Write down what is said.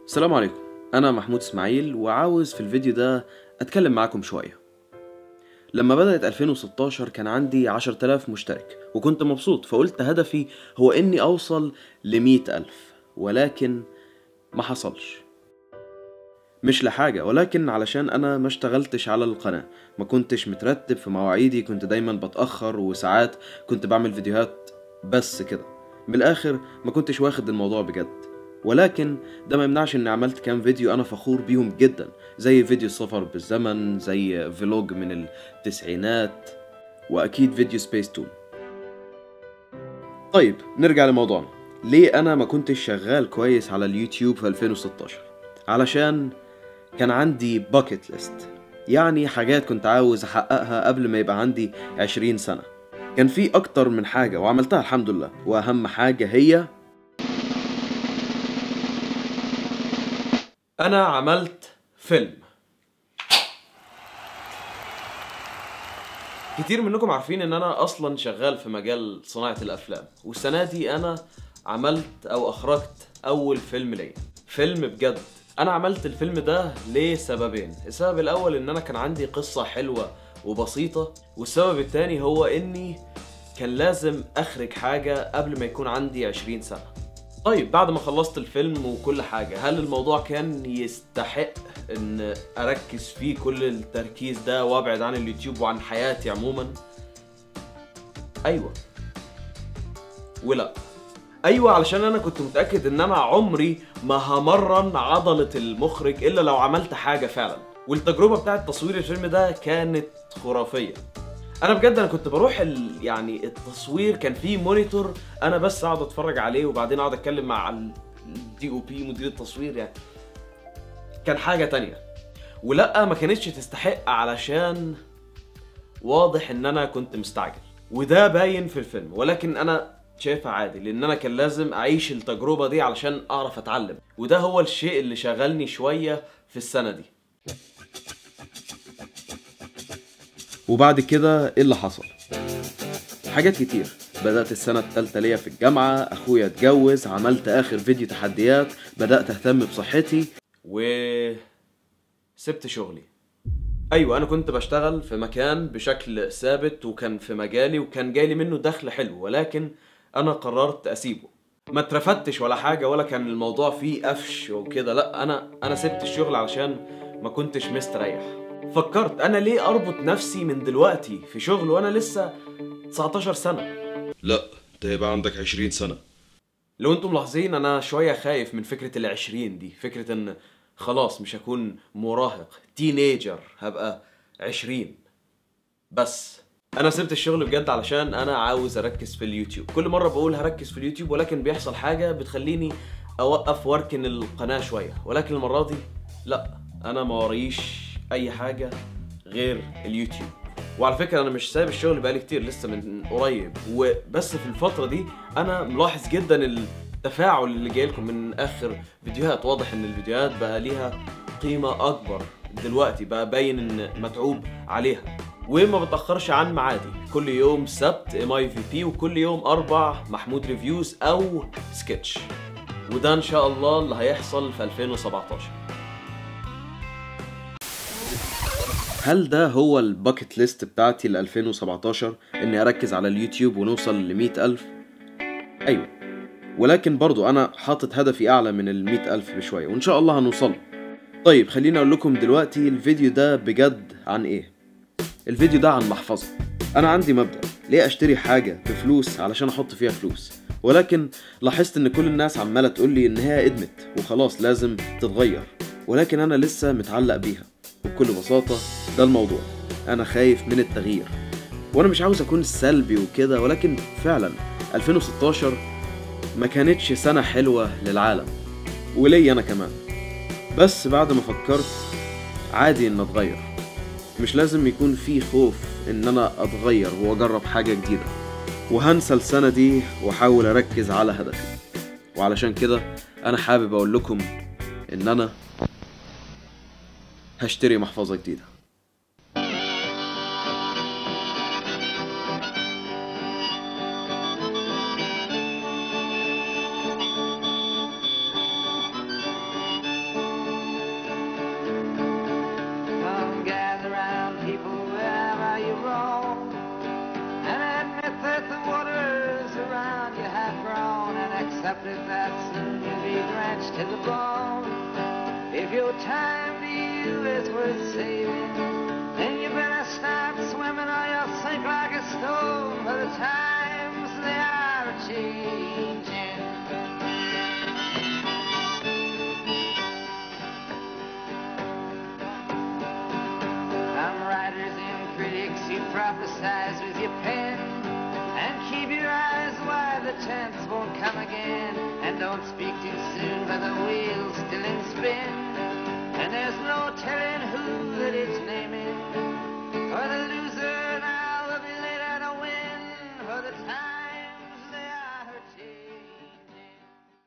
السلام عليكم أنا محمود إسماعيل وعاوز في الفيديو ده أتكلم معاكم شوية لما بدأت 2016 كان عندي 10000 مشترك وكنت مبسوط فقلت هدفي هو إني أوصل ل ألف ولكن ما حصلش مش لحاجة ولكن علشان أنا ما اشتغلتش على القناة ما كنتش مترتب في مواعيدي كنت دايما بتأخر وساعات كنت بعمل فيديوهات بس كده من الآخر ما كنتش واخد الموضوع بجد ولكن ده ما يمنعش اني عملت كام فيديو انا فخور بيهم جدا زي فيديو السفر بالزمن زي فلوج من التسعينات واكيد فيديو سبيس تون طيب نرجع لموضوعنا ليه انا ما كنتش شغال كويس على اليوتيوب في 2016 علشان كان عندي باكيت ليست يعني حاجات كنت عاوز احققها قبل ما يبقى عندي 20 سنة كان في اكتر من حاجة وعملتها الحمد لله واهم حاجة هي انا عملت فيلم كتير منكم عارفين ان انا اصلا شغال في مجال صناعة الافلام والسنة دي انا عملت او اخرجت اول فيلم ليا فيلم بجد انا عملت الفيلم ده لسببين السبب الاول ان انا كان عندي قصة حلوة وبسيطة والسبب التاني هو اني كان لازم اخرج حاجة قبل ما يكون عندي 20 سنة طيب بعد ما خلصت الفيلم وكل حاجة هل الموضوع كان يستحق ان اركز فيه كل التركيز ده وابعد عن اليوتيوب وعن حياتي عموما ايوه ولا ايوه علشان انا كنت متاكد ان انا عمري ما همرن عضله المخرج الا لو عملت حاجه فعلا والتجربه بتاعت تصوير الفيلم ده كانت خرافيه انا بجد انا كنت بروح ال... يعني التصوير كان فيه مونيتور انا بس اقعد اتفرج عليه وبعدين اقعد اتكلم مع الدي او بي مدير التصوير يعني كان حاجه تانية ولا ما كانتش تستحق علشان واضح ان انا كنت مستعجل وده باين في الفيلم ولكن انا شايفها عادي لان انا كان لازم اعيش التجربه دي علشان اعرف اتعلم وده هو الشيء اللي شغلني شويه في السنه دي وبعد كده ايه اللي حصل حاجات كتير بدأت السنة التالتة ليا في الجامعة أخويا اتجوز عملت آخر فيديو تحديات بدأت أهتم بصحتي و سبت شغلي أيوة أنا كنت بشتغل في مكان بشكل ثابت وكان في مجالي وكان جايلي منه دخل حلو ولكن أنا قررت أسيبه ما اترفدتش ولا حاجة ولا كان الموضوع فيه قفش وكده لا أنا أنا سبت الشغل علشان ما كنتش مستريح فكرت انا ليه اربط نفسي من دلوقتي في شغل وانا لسه 19 سنه لا انت يبقى عندك 20 سنة لو انتم ملاحظين انا شويه خايف من فكره العشرين دي فكره ان خلاص مش هكون مراهق تينيجر هبقى 20 بس انا سبت الشغل بجد علشان انا عاوز اركز في اليوتيوب كل مره بقول هركز في اليوتيوب ولكن بيحصل حاجه بتخليني اوقف واركن القناه شويه ولكن المره دي لا انا ما وريش اي حاجه غير اليوتيوب وعلى فكره انا مش سايب الشغل بقالي كتير لسه من قريب وبس في الفتره دي انا ملاحظ جدا التفاعل اللي جاي لكم من اخر فيديوهات واضح ان الفيديوهات بقى ليها قيمه اكبر دلوقتي بقى باين ان متعوب عليها وما بتاخرش عن معادي كل يوم سبت ام اي في بي وكل يوم اربع محمود ريفيوز او سكتش وده ان شاء الله اللي هيحصل في 2017 هل ده هو الباكت ليست بتاعتي ل 2017 اني اركز على اليوتيوب ونوصل ل ألف ايوه ولكن برضو انا حاطط هدفي اعلى من ال ألف بشويه وان شاء الله هنوصل طيب خليني اقول لكم دلوقتي الفيديو ده بجد عن ايه الفيديو ده عن محفظه انا عندي مبدا ليه اشتري حاجه بفلوس علشان احط فيها فلوس ولكن لاحظت ان كل الناس عماله تقول لي ان هي ادمت وخلاص لازم تتغير ولكن انا لسه متعلق بيها وبكل بساطة ده الموضوع أنا خايف من التغيير وأنا مش عاوز أكون سلبي وكده ولكن فعلا 2016 ما كانتش سنة حلوة للعالم وليا أنا كمان بس بعد ما فكرت عادي إن أتغير مش لازم يكون في خوف إن أنا أتغير وأجرب حاجة جديدة وهنسى السنة دي وأحاول أركز على هدفي وعلشان كده أنا حابب أقول لكم إن أنا هشتري محفظة جديدة except if that's soon you'll be drenched to the bone. If your time to you is worth saving, then you better start swimming or you'll sink like a stone. For the times they are changing. Some writers and critics, you prophesize with your pen. And keep your eyes wide, the chance won't come again. And don't speak too soon, for the wheel's still in spin. And there's no telling who that it's naming. For the